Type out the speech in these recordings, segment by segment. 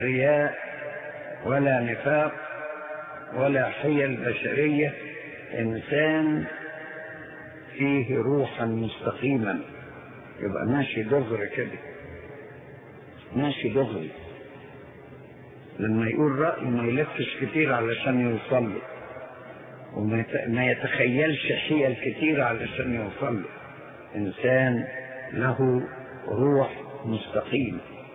رياء ولا نفاق ولا حيل بشرية إنسان فيه روحا مستقيما يبقى ماشي دغري كده ماشي دغري لما يقول رأي ما يلفش كتير علشان يوصل له وما يتخيلش حيل كتير علشان يوصل له إنسان له روح مستقيم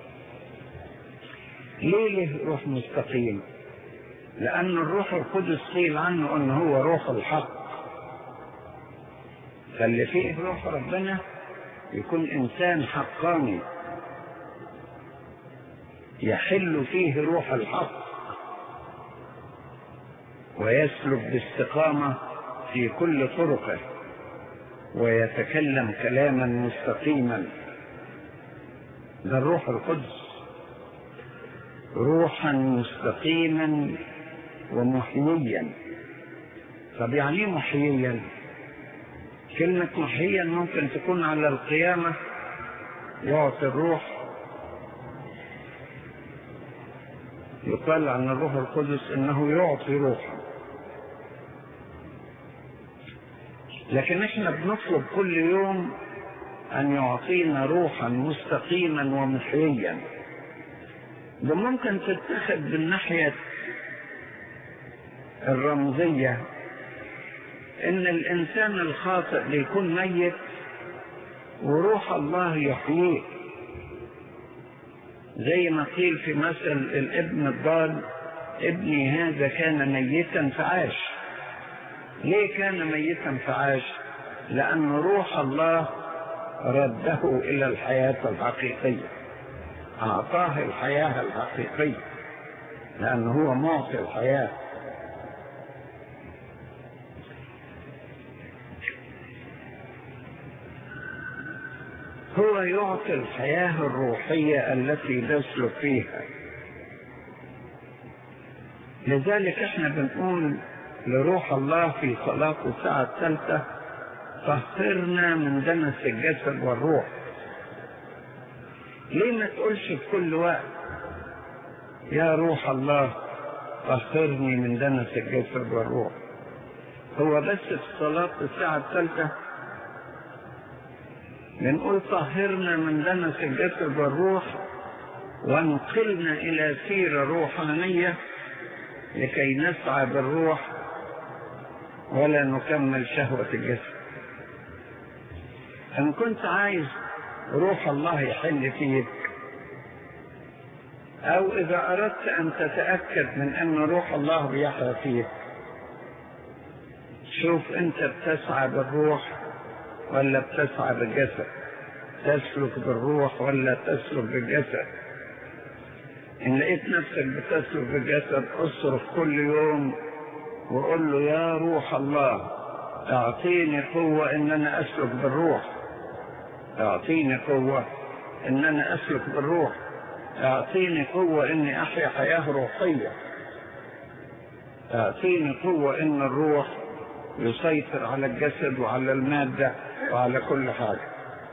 ليه له روح مستقيم لأن الروح القدس قيل عنه أنه هو روح الحق فاللي فيه روح ربنا يكون إنسان حقاني يحل فيه روح الحق ويسلك باستقامة في كل طرقه ويتكلم كلاما مستقيما ده الروح القدس روحا مستقيما ومحييا طب يعني ايه محييا كلمة محييا ممكن تكون على القيامة يعطي الروح يقال عن الروح القدس انه يعطي روحا لكن احنا بنطلب كل يوم ان يعطينا روحا مستقيما ومحييا ده ممكن تتخذ بالناحية الرمزية ان الانسان الخاطئ بيكون ميت وروح الله يحييه زي ما قيل في مثل الابن الضال ابني هذا كان ميتا فعاش ليه كان ميتا فعاش لان روح الله رده الى الحياة الحقيقية اعطاه الحياة الحقيقية لانه هو معطي الحياة هو يعطي الحياة الروحية التي نسلك فيها لذلك احنا بنقول لروح الله في صلاة الساعة الثالثة طهرنا من دنس الجسد والروح ليه ما تقولش في كل وقت يا روح الله طهرني من دنس الجسد والروح هو بس في صلاة الساعة الثالثة بنقول طهرنا من دنس الجسد والروح وانقلنا إلى سيرة روحانية لكي نسعى بالروح ولا نكمل شهوة الجسد إن كنت عايز روح الله يحل فيك أو إذا أردت أن تتأكد من أن روح الله بيحيا فيك شوف أنت بتسعى بالروح ولا بتسعى بالجسد تسلك بالروح ولا تسلك بالجسد إن لقيت نفسك بتسلك بالجسد اصرخ كل يوم وقول له يا روح الله اعطيني قوة ان انا اسلك بالروح اعطيني قوة ان انا اسلك بالروح اعطيني قوة اني احيا حياة روحية اعطيني قوة ان الروح يسيطر على الجسد وعلى المادة وعلى كل حاجة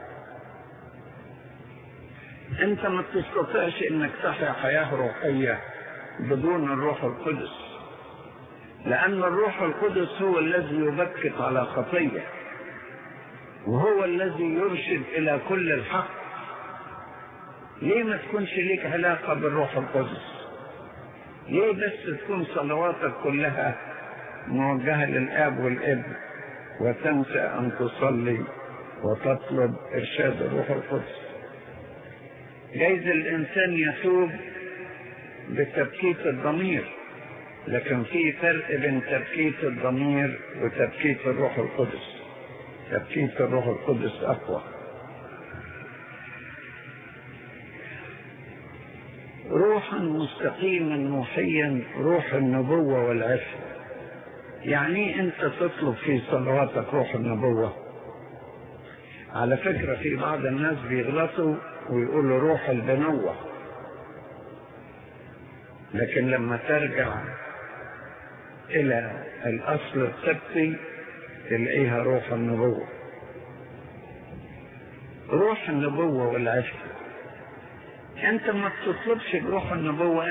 انت ما تستطيعش انك تحيا حياة روحية بدون الروح القدس لأن الروح القدس هو الذي يبكت على خطية وهو الذي يرشد إلى كل الحق ليه ما تكونش ليك علاقة بالروح القدس ليه بس تكون صلواتك كلها موجهة للآب والابن وتنسى أن تصلي وتطلب إرشاد الروح القدس جايز الإنسان يتوب بتبكيت الضمير لكن في فرق بين تبكيت الضمير وتبكيت الروح القدس تبكيت الروح القدس أقوى روحا مستقيما موحيا روح النبوة والعفة يعني انت تطلب في صلواتك روح النبوة على فكرة في بعض الناس بيغلطوا ويقولوا روح البنوة لكن لما ترجع إلى الأصل السبتي تلاقيها روح النبوة روح النبوة والعشق انت ما بتطلبش بروح النبوة